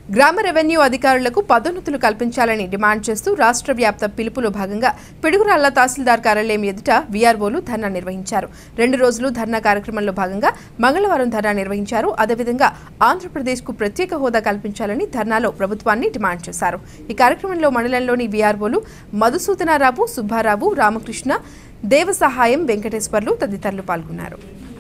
గ్రామ రెవెన్యూ అధికారులకు పదోన్నతులు కల్పించాలని డిమాండ్ చేస్తూ రాష్ట్ర వ్యాప్త పిలుపులో భాగంగా పిడుగురాళ్ల తహసీల్దార్ కార్యాలయం ఎదుట వీఆర్ఓలు ధర్నా నిర్వహించారు రెండు రోజులు ధర్నా కార్యక్రమంలో భాగంగా మంగళవారం ధర్నా నిర్వహించారు అదేవిధంగా ఆంధ్రప్రదేశ్కు ప్రత్యేక హోదా కల్పించాలని ధర్నాలో ప్రభుత్వాన్ని డిమాండ్ చేశారు ఈ కార్యక్రమంలో మండలంలోని వీఆర్ఓలు మధుసూదనారావు సుబ్బారావు రామకృష్ణ దేవసహాయం వెంకటేశ్వర్లు తదితరులు పాల్గొన్నారు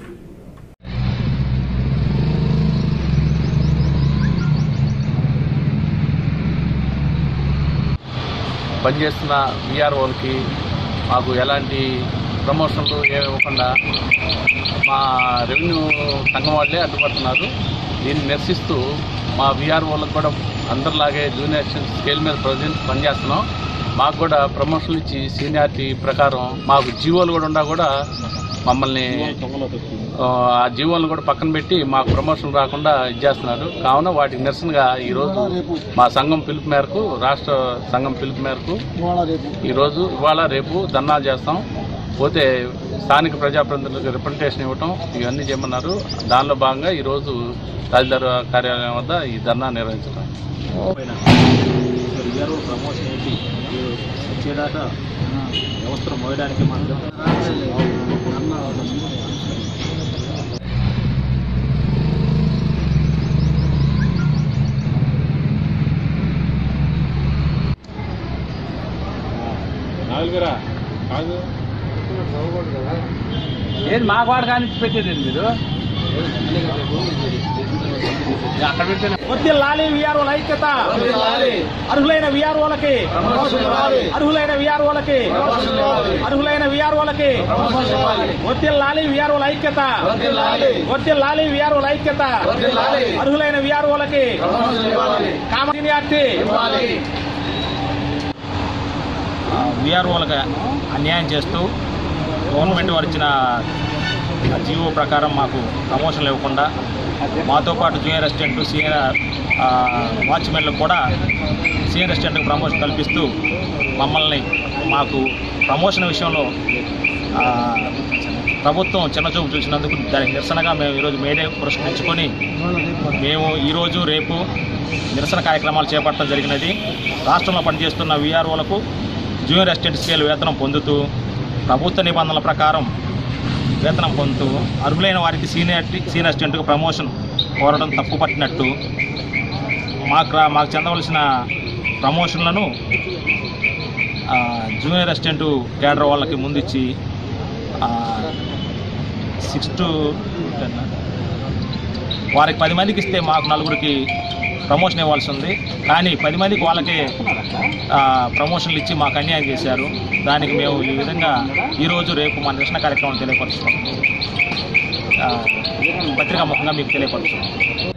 పనిచేస్తున్న విఆర్ఓలకి మాకు ఎలాంటి ప్రమోషన్లు ఏమి ఇవ్వకుండా మా రెవెన్యూ సంఘం వాళ్ళే అడ్డుపడుతున్నారు దీన్ని నిరసిస్తూ మా విఆర్ఓలకు కూడా అందరిలాగే జూనియర్ అసిస్టెంట్ స్కేల్ మీద ప్రజెంట్ పనిచేస్తున్నాం మాకు కూడా ప్రమోషన్లు ఇచ్చి సీనియారిటీ ప్రకారం మాకు జీవోలు కూడా ఉన్నా కూడా మమ్మల్ని ఆ, ఆ జీవోలను కూడా పక్కన పెట్టి మాకు ప్రమోషన్ రాకుండా ఇచ్చేస్తున్నారు కావున వాటికి నిరసనగా ఈరోజు మా సంఘం పిలుపు మేరకు రాష్ట్ర సంఘం పిలుపు మేరకు ఈరోజు ఇవాళ రేపు ధర్నాలు చేస్తాం పోతే స్థానిక ప్రజాప్రతినిధులకు రిప్రజెంటేషన్ ఇవ్వటం ఇవన్నీ చేయమన్నారు దానిలో భాగంగా ఈరోజు తహసీల్దార్ కార్యాలయం వద్ద ఈ ధర్నా నిర్వహించడం విఆర్ఓ ప్రమోషన్ ఏంటి మీరు వచ్చేదాకా వ్యవస్థను మోయడానికి మాత్రం ఏంది మాకు వాడు కానీ పెట్టేది మీరు అక్కడ పెట్టిన కొద్ది లాలి విఆర్ఓల ఐక్యత అర్హులైన విఆర్ఓలకి అర్హులైన విఆర్ఓలకి అర్హులైన విఆర్ఓలకి కొద్ది లాలి విఆర్ఓల ఐక్యత కొద్ది లాలి విఆర్ఓల ఐక్యత అర్హులైన విఆర్ఓలకి కామ సీనియారిటీ విఆర్ఓలకు అన్యాయం చేస్తూ గవర్నమెంట్ వారు ఇచ్చిన జీవో ప్రకారం మాకు ప్రమోషన్లు ఇవ్వకుండా మాతో పాటు జూనియర్ అసిస్టెంట్ సీనియర్ ఆ, వాచ్మెన్లకు కూడా సీనియర్ అసిస్టెంట్కి ప్రమోషన్ కల్పిస్తూ మమ్మల్ని మాకు ప్రమోషన్ విషయంలో ఆ, ప్రభుత్వం చిన్నచూపు చూసినందుకు దానికి నిరసనగా మేము ఈరోజు మేడే పురస్కరించుకొని మేము ఈరోజు రేపు నిరసన కార్యక్రమాలు చేపట్టడం జరిగినది రాష్ట్రంలో పనిచేస్తున్న వీఆర్ఓలకు జూనియర్ అసిస్టెంట్ స్కేల్ వేతనం పొందుతూ ప్రభుత్వ నిబంధనల ప్రకారం వేతనం పొందుతూ అర్హులైన వారికి సీనియర్ సీనియర్ అసిస్టెంట్కు ప్రమోషన్ కోరడం తప్పు పట్టినట్టు మాకు రా- మాకు చెందవలసిన ప్రమోషన్లను ఆ, జూనియర్ అసిస్టెంట్ కేడర్ వాళ్ళకి ముందిచ్చి సిక్స్ టు టెన్ వారికి పది మందికి ఇస్తే మాకు నలుగురికి ప్రమోషన్ ఇవ్వాల్సి ఉంది కానీ పది మందికి వాళ్ళకే ఆ, ప్రమోషన్లు ఇచ్చి మాకు అన్యాయం చేశారు దానికి మేము ఈ విధంగా ఈరోజు రేపు మా నిరసన కార్యక్రమం తెలియపరుస్తున్నాం ఆ, పత్రికా ముఖంగా మీకు తెలియపరుస్తున్నాం